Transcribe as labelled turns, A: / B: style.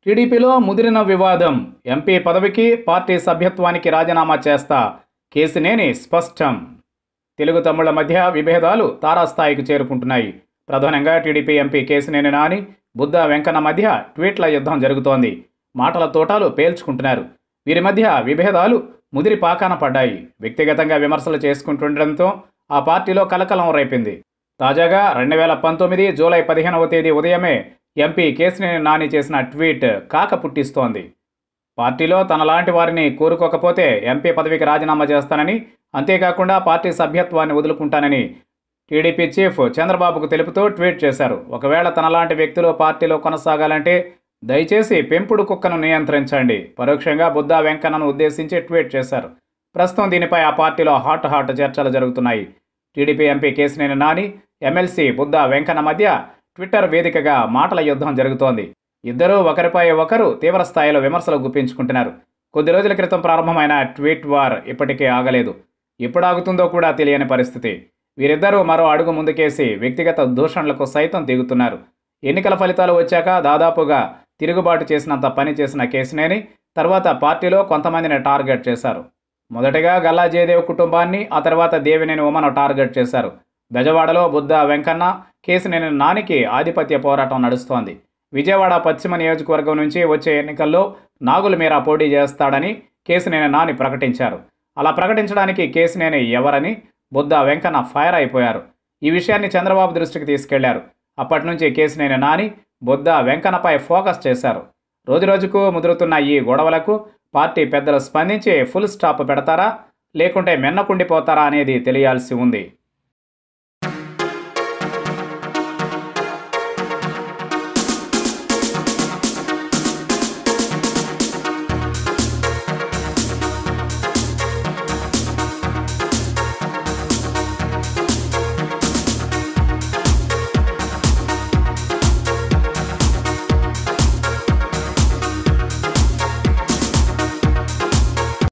A: టీడీపీలో ముదిరిన వివాదం ఎంపీ పదవికి పార్టీ సభ్యత్వానికి రాజీనామా చేస్తా కేసినేని స్పష్టం తెలుగు తమ్ముళ్ల మధ్య విభేదాలు తారాస్థాయికి చేరుకుంటున్నాయి ప్రధానంగా టీడీపీ ఎంపీ కేసినేని నాని బుద్ధ వెంకన్న మధ్య ట్వీట్ల యుద్ధం జరుగుతోంది మాటల తోటాలు పేల్చుకుంటున్నారు వీరి మధ్య విభేదాలు ముదిరి పాకాన పడ్డాయి వ్యక్తిగతంగా విమర్శలు చేసుకుంటుండటంతో ఆ పార్టీలో కలకలం రేపింది తాజాగా రెండు వేల పంతొమ్మిది జూలై పదిహేనవ తేదీ ఉదయమే ఎంపీ కేసినేని నాని చేసిన ట్వీట్ కాక పుట్టిస్తోంది పార్టీలో తనలాంటి వారిని కోరుకోకపోతే ఎంపీ పదవికి రాజీనామా చేస్తానని అంతేకాకుండా పార్టీ సభ్యత్వాన్ని వదులుకుంటానని టీడీపీ చీఫ్ చంద్రబాబుకు తెలుపుతూ ట్వీట్ చేశారు ఒకవేళ తనలాంటి వ్యక్తులు పార్టీలో కొనసాగాలంటే దయచేసి పెంపుడు కుక్కను నియంత్రించండి పరోక్షంగా బుద్ధా వెంకన్నను ఉద్దేశించి ట్వీట్ చేశారు ప్రస్తుతం దీనిపై ఆ పార్టీలో హాట్ హాట్ చర్చలు జరుగుతున్నాయి TDP MP Kesineni Nani MLC Buddha Venkanna మధ్య ట్విట్టర్ వేదికగా మాటల యుద్ధం జరుగుతోంది ఇద్దరూ ఒకరిపై ఒకరు తీవ్ర స్థాయిలో విమర్శలు గుప్పించుకుంటున్నారు కొద్ది రోజుల క్రితం ప్రారంభమైన ట్వీట్ వార్ ఇప్పటికే ఆగలేదు ఎప్పుడు ఆగుతుందో కూడా తెలియని పరిస్థితి వీరిద్దరూ మరో అడుగు ముందుకేసి వ్యక్తిగత దూషణలకు సైతం దిగుతున్నారు ఎన్నికల ఫలితాలు వచ్చాక దాదాపుగా తిరుగుబాటు చేసినంత పని చేసిన కేసినేని తర్వాత పార్టీలో కొంతమందిని టార్గెట్ చేశారు మొదటగా గల్లా జయదేవ్ కుటుంబాన్ని ఆ తర్వాత దేవినేని ఉమను టార్గెట్ చేశారు బెజవాడలో బుద్ధ వెంకన్న కేసినేని నానికి ఆధిపత్య పోరాటం నడుస్తోంది విజయవాడ పశ్చిమ నియోజకవర్గం నుంచి వచ్చే ఎన్నికల్లో నాగుల మీరా పోటీ చేస్తాడని కేసినేని నాని ప్రకటించారు అలా ప్రకటించడానికి కేసినేని ఎవరని బుద్ధ వెంకన్న ఫైర్ అయిపోయారు ఈ విషయాన్ని చంద్రబాబు దృష్టికి తీసుకెళ్లారు అప్పటి నుంచి కేసినేని నాని బుద్ధ వెంకన్నపై ఫోకస్ చేశారు రోజురోజుకు ముదురుతున్న ఈ గొడవలకు పార్టీ పెద్దలు స్పందించి ఫుల్ స్టాప్ పెడతారా లేకుంటే మెన్నకుండిపోతారా అనేది తెలియాల్సి ఉంది